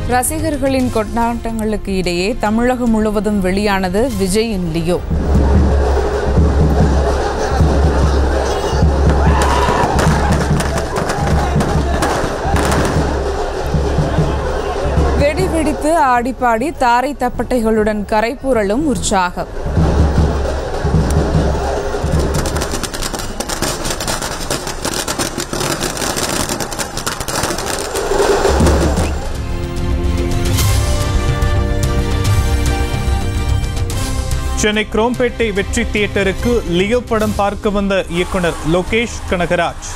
ரசிகர்களின் கொண்டாட்டங்களுக்கு இடையே தமிழகம் முழுவதும் வெளியானது விஜயின் லியோ வெடி வெடித்து ஆடிப்பாடி தாரை தப்பட்டைகளுடன் கரைபூரலும் உற்சாகம் சென்னை குரோம்பேட்டை வெற்றி தியேட்டருக்கு லியோ படம் பார்க்க வந்த இயக்குனர் லோகேஷ் கனகராஜ்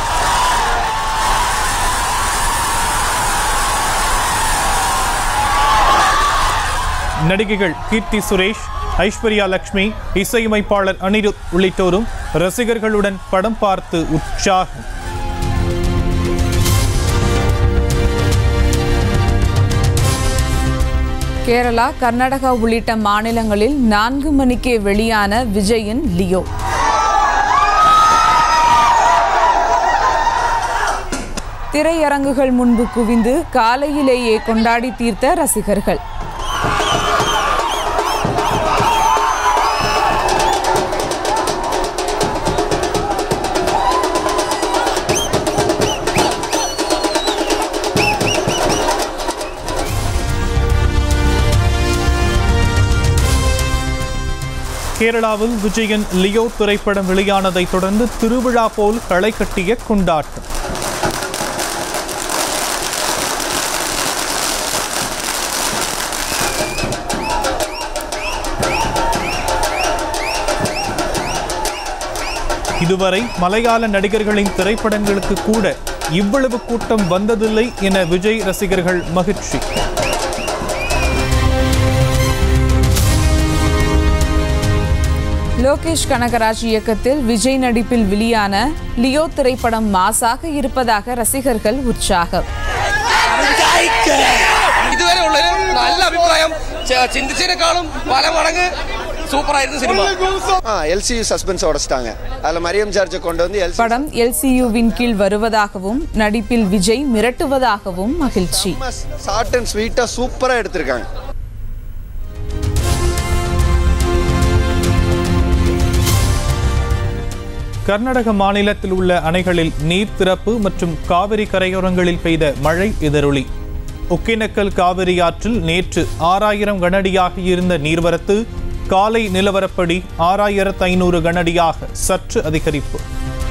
நடிகைகள் கீர்த்தி சுரேஷ் ஐஸ்வர்யா லட்சுமி இசையமைப்பாளர் அனிருத் உள்ளிட்டோரும் ரசிகர்களுடன் படம் பார்த்து உற்சாகம் கேரளா கர்நாடகா உள்ளிட்ட மாநிலங்களில் நான்கு மணிக்கே வெளியான விஜயின் லியோ திரையரங்குகள் முன்பு குவிந்து காலையிலேயே கொண்டாடி தீர்த்த ரசிகர்கள் கேரளாவில் விஜயன் லியோ திரைப்படம் வெளியானதை தொடர்ந்து திருவிழா போல் களை கட்டிய கொண்டாட்டம் இதுவரை மலையாள நடிகர்களின் திரைப்படங்களுக்கு கூட இவ்வளவு கூட்டம் வந்ததில்லை என விஜய் ரசிகர்கள் மகிழ்ச்சி லோகேஷ் கனகராஜ் இயக்கத்தில் விஜய் நடிப்பில் வெளியான லியோ திரைப்படம் மாசாக இருப்பதாக ரசிகர்கள் உற்சாகம் ഇതുവരെ ഉള്ളൊരു നല്ല അഭിപ്രായം ച- ചിന്തിച്ചതിനേക്കാളും പല മടങ്ങ് സൂപ്പറായിരുന്നു സിനിമ ஆ எல்சியு சஸ்பென்ஸ் உடச்சிட்டாங்க அதில் மரியம் ஜார்ஜை கொண்டு வந்து எல்சி படம் எல்சியுவின் கீழ் வருவதாகவும் நடிப்பில் விஜய் மிரட்டுவதாகவும் மகிழ்ச்சி ஷார்ட் அண்ட் ஸ்வீட்டாக சூப்பராக எடுத்திருக்காங்க கர்நாடக மாநிலத்தில் உள்ள அணைகளில் நீர் திறப்பு மற்றும் காவிரி கரையோரங்களில் பெய்த மழை எதிரொலி ஒகேனக்கல் காவிரி ஆற்றில் நேற்று ஆறாயிரம் கனஅடியாக இருந்த நீர்வரத்து காலை நிலவரப்படி ஆறாயிரத்து ஐநூறு கனஅடியாக சற்று அதிகரிப்பு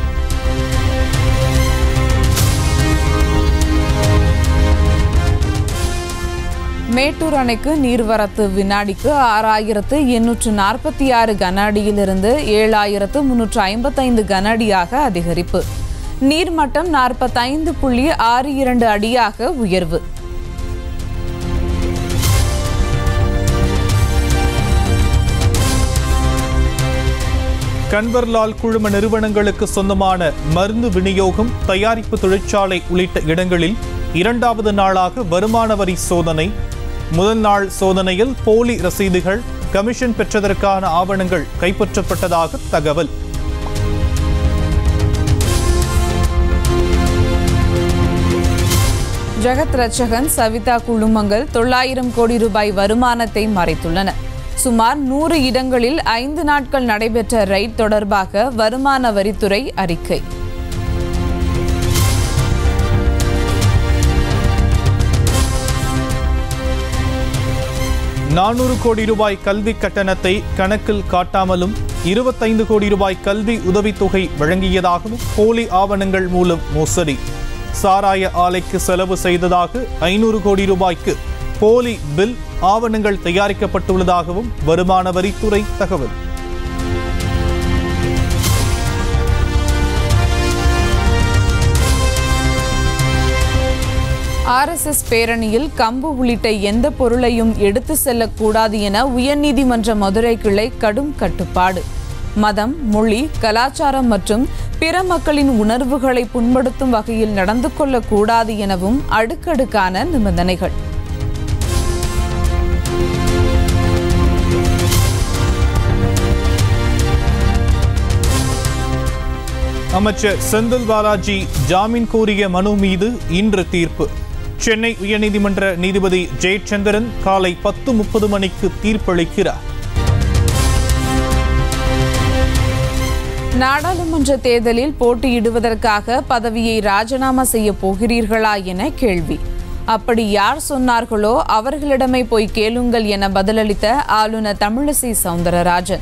மேட்டூர் அணைக்கு நீர்வரத்து வினாடிக்கு ஆறாயிரத்து எண்ணூற்று நாற்பத்தி ஆறு கன அடியிலிருந்து ஏழாயிரத்து முன்னூற்று ஐம்பத்தைந்து கன அடியாக அதிகரிப்பு நீர்மட்டம் நாற்பத்தைந்து புள்ளி ஆறு இரண்டு அடியாக உயர்வு கன்வர்லால் குழும நிறுவனங்களுக்கு சொந்தமான மருந்து விநியோகம் தயாரிப்பு தொழிற்சாலை உள்ளிட்ட இடங்களில் இரண்டாவது நாளாக வருமான வரி சோதனை முதல் நாள் சோதனையில் போலி ரசீதுகள் கமிஷன் பெற்றதற்கான ஆவணங்கள் கைப்பற்றப்பட்டதாக தகவல் ஜெகத் ரட்சகன் சவிதா குழுமங்கள் தொள்ளாயிரம் கோடி ரூபாய் வருமானத்தை மறைத்துள்ளன சுமார் நூறு இடங்களில் ஐந்து நாட்கள் நடைபெற்ற ரைட் தொடர்பாக வருமான வரித்துறை அறிக்கை நானூறு கோடி ரூபாய் கல்வி கட்டணத்தை கணக்கில் காட்டாமலும் இருபத்தைந்து கோடி ரூபாய் கல்வி உதவித்தொகை வழங்கியதாகவும் போலி ஆவணங்கள் மூலம் மோசடி சாராய ஆலைக்கு செலவு செய்ததாக ஐநூறு கோடி ரூபாய்க்கு போலி பில் ஆவணங்கள் தயாரிக்கப்பட்டுள்ளதாகவும் வருமான வரித்துறை தகவல் ஆர்எஸ்எஸ் பேரணியில் கம்பு உள்ளிட்ட எந்த பொருளையும் எடுத்து செல்லக்கூடாது என உயர்நீதிமன்ற மதுரை கிளை கடும் கட்டுப்பாடு மதம் மொழி கலாச்சாரம் மற்றும் பிற மக்களின் உணர்வுகளை புண்படுத்தும் வகையில் நடந்து கொள்ளக்கூடாது எனவும் அடுக்கடுக்கான நிபந்தனைகள் அமைச்சர் செந்தில் பாலாஜி ஜாமீன் கோரிய மனு மீது இன்று தீர்ப்பு சென்னை உயர்நீதிமன்ற நீதிபதி ஜெயச்சந்திரன் காலை பத்து முப்பது மணிக்கு தீர்ப்பளிக்கிறார் நாடாளுமன்ற தேர்தலில் போட்டியிடுவதற்காக பதவியை ராஜினாமா செய்ய போகிறீர்களா என கேள்வி அப்படி யார் சொன்னார்களோ அவர்களிடமே போய் கேளுங்கள் என பதிலளித்த ஆளுநர் தமிழிசை சவுந்தரராஜன்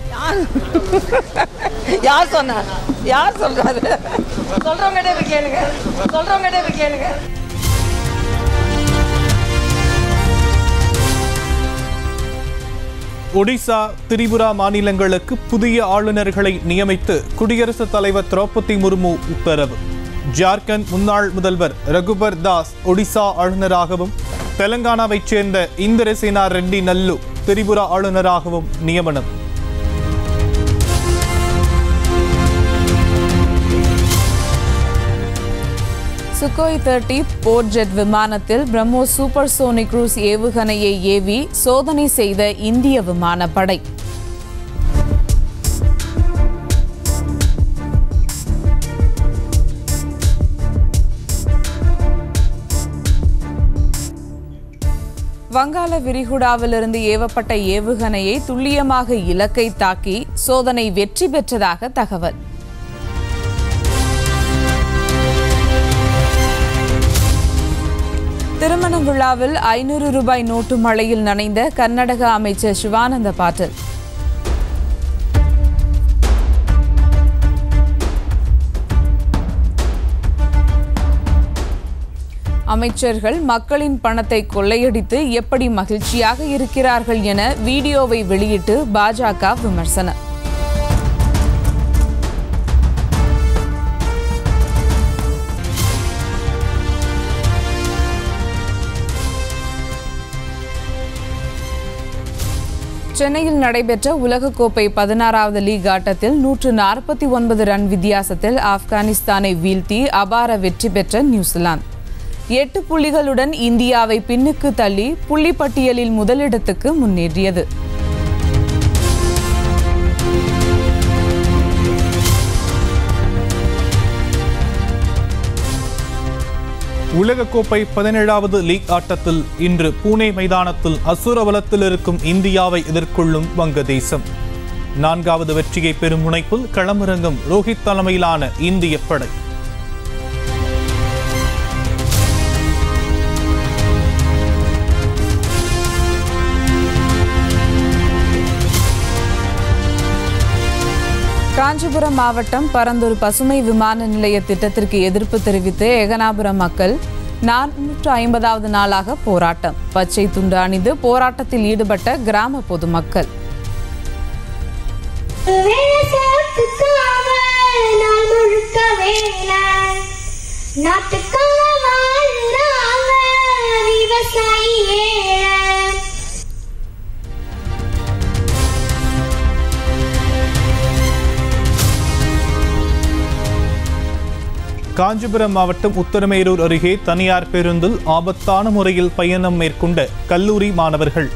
யார் சொன்னா யார் சொல்றாரு சொல்றவங்ககிட்ட போய் கேளுங்க சொல்றவங்ககிட்ட போய் கேளுங்க ஒடிசா திரிபுரா மாநிலங்களுக்கு புதிய ஆளுநர்களை நியமித்து குடியரசுத் தலைவர் திரௌபதி முர்மு உத்தரவு ஜார்க்கண்ட் முன்னாள் முதல்வர் ரகுபர் தாஸ் ஒடிசா ஆளுநராகவும் தெலங்கானாவைச் சேர்ந்த இந்திரசேனா ரெட்டி நல்லு திரிபுரா ஆளுநராகவும் நியமனம் சுகோய் தேர்ட்டி போர் ஜெட் விமானத்தில் பிரம்மோஸ் சூப்பர் சோனிக் குரூஸ் ஏவுகணையை ஏவி சோதனை செய்த இந்திய விமானப்படை வங்காள விரிகுடாவிலிருந்து ஏவப்பட்ட ஏவுகணையை துல்லியமாக இலக்கை தாக்கி சோதனை வெற்றி பெற்றதாக தகவல் திருமண விழாவில் ஐநூறு ரூபாய் நோட்டு மழையில் நனைந்த கர்நாடக அமைச்சர் சிவானந்த பாட்டில் அமைச்சர்கள் மக்களின் பணத்தை கொள்ளையடித்து எப்படி மகிழ்ச்சியாக இருக்கிறார்கள் என வீடியோவை வெளியிட்டு பாஜக விமர்சனம் சென்னையில் நடைபெற்ற உலகக்கோப்பை பதினாறாவது லீக் ஆட்டத்தில் நூற்று நாற்பத்தி ஒன்பது ரன் வித்தியாசத்தில் ஆப்கானிஸ்தானை வீழ்த்தி அபார வெற்றி பெற்ற நியூசிலாந்து எட்டு புள்ளிகளுடன் இந்தியாவை பின்னுக்கு தள்ளி புள்ளி பட்டியலில் முதலிடத்துக்கு முன்னேறியது உலகக்கோப்பை பதினேழாவது லீக் ஆட்டத்தில் இன்று பூனே மைதானத்தில் அசுரவலத்தில் இருக்கும் இந்தியாவை எதிர்கொள்ளும் வங்கதேசம் நான்காவது வெற்றியை பெறும் முனைப்பில் களமிறங்கும் ரோஹித் தலைமையிலான இந்திய படை காஞ்சிபுரம் மாவட்டம் பரந்தூர் பசுமை விமான நிலைய திட்டத்திற்கு எதிர்ப்பு தெரிவித்து ஏகனாபுரம் மக்கள் நானூற்று ஐம்பதாவது நாளாக போராட்டம் பச்சை துண்டு அணிந்து போராட்டத்தில் ஈடுபட்ட கிராம பொதுமக்கள் விவசாயத்துக்காக நாள் முழுக்க வேலை நாட்டுக்காக வாழ்றாங்க விவசாயி ஏழை காஞ்சிபுரம் மாவட்டம் உத்தரமேரூர் அருகே தனியார் பேருந்தில் ஆபத்தான முறையில் பயணம் மேற்கொண்ட கல்லூரி மாணவர்கள்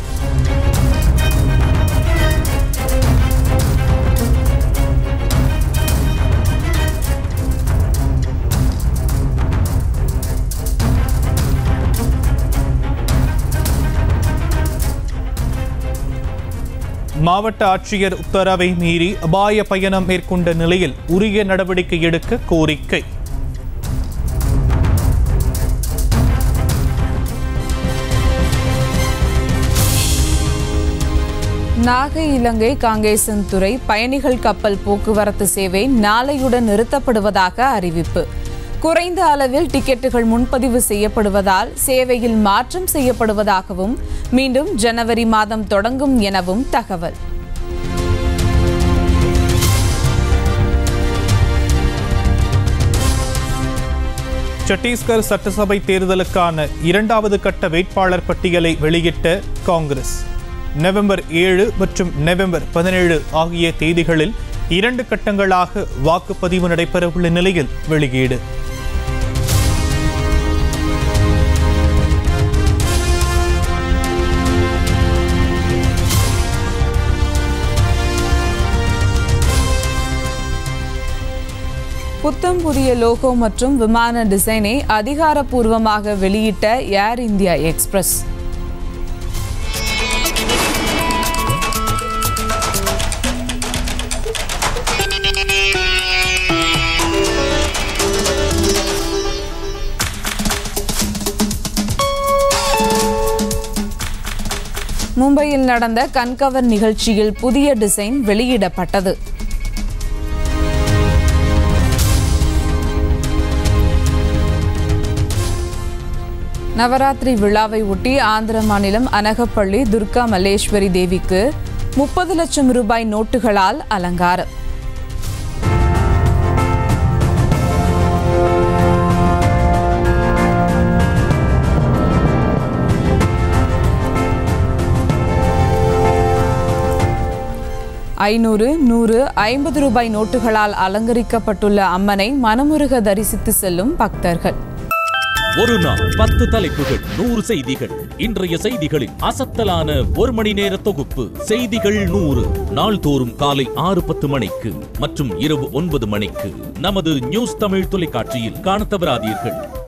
மாவட்ட ஆட்சியர் உத்தரவை மீறி அபாய பயணம் மேற்கொண்ட நிலையில் உரிய நடவடிக்கை எடுக்க கோரிக்கை நாகை இலங்கை காங்கேசன் துறை பயணிகள் கப்பல் போக்குவரத்து சேவை நாளையுடன் நிறுத்தப்படுவதாக அறிவிப்பு குறைந்த அளவில் டிக்கெட்டுகள் முன்பதிவு செய்யப்படுவதால் சேவையில் மாற்றம் செய்யப்படுவதாகவும் மீண்டும் ஜனவரி மாதம் தொடங்கும் எனவும் தகவல் சத்தீஸ்கர் சட்டசபை தேர்தலுக்கான இரண்டாவது கட்ட வேட்பாளர் பட்டியலை வெளியிட்ட காங்கிரஸ் நவம்பர் ஏழு மற்றும் நவம்பர் பதினேழு ஆகிய தேதிகளில் இரண்டு கட்டங்களாக வாக்குப்பதிவு நடைபெறவுள்ள நிலையில் வெளியீடு புத்தம் புதிய லோகோ மற்றும் விமான டிசைனை அதிகாரப்பூர்வமாக வெளியிட்ட ஏர் இந்தியா எக்ஸ்பிரஸ் மும்பையில் நடந்த கண்கவர் நிகழ்ச்சியில் புதிய டிசைன் வெளியிடப்பட்டது நவராத்திரி விழாவை ஒட்டி ஆந்திர மாநிலம் அனகப்பள்ளி துர்கா மல்லேஸ்வரி தேவிக்கு முப்பது லட்சம் ரூபாய் நோட்டுகளால் அலங்காரம் ஐநூறு நூறு ஐம்பது ரூபாய் நோட்டுகளால் அலங்கரிக்கப்பட்டுள்ள அம்மனை மனமுருக தரிசித்து செல்லும் பக்தர்கள் ஒரு நாள் பத்து தலைப்புகள் நூறு செய்திகள் இன்றைய செய்திகளின் அசத்தலான ஒரு மணி நேர தொகுப்பு செய்திகள் நூறு நாள்தோறும் காலை ஆறு பத்து மணிக்கு மற்றும் இரவு ஒன்பது மணிக்கு நமது நியூஸ் தமிழ் தொலைக்காட்சியில் காணத் தவறாதீர்கள்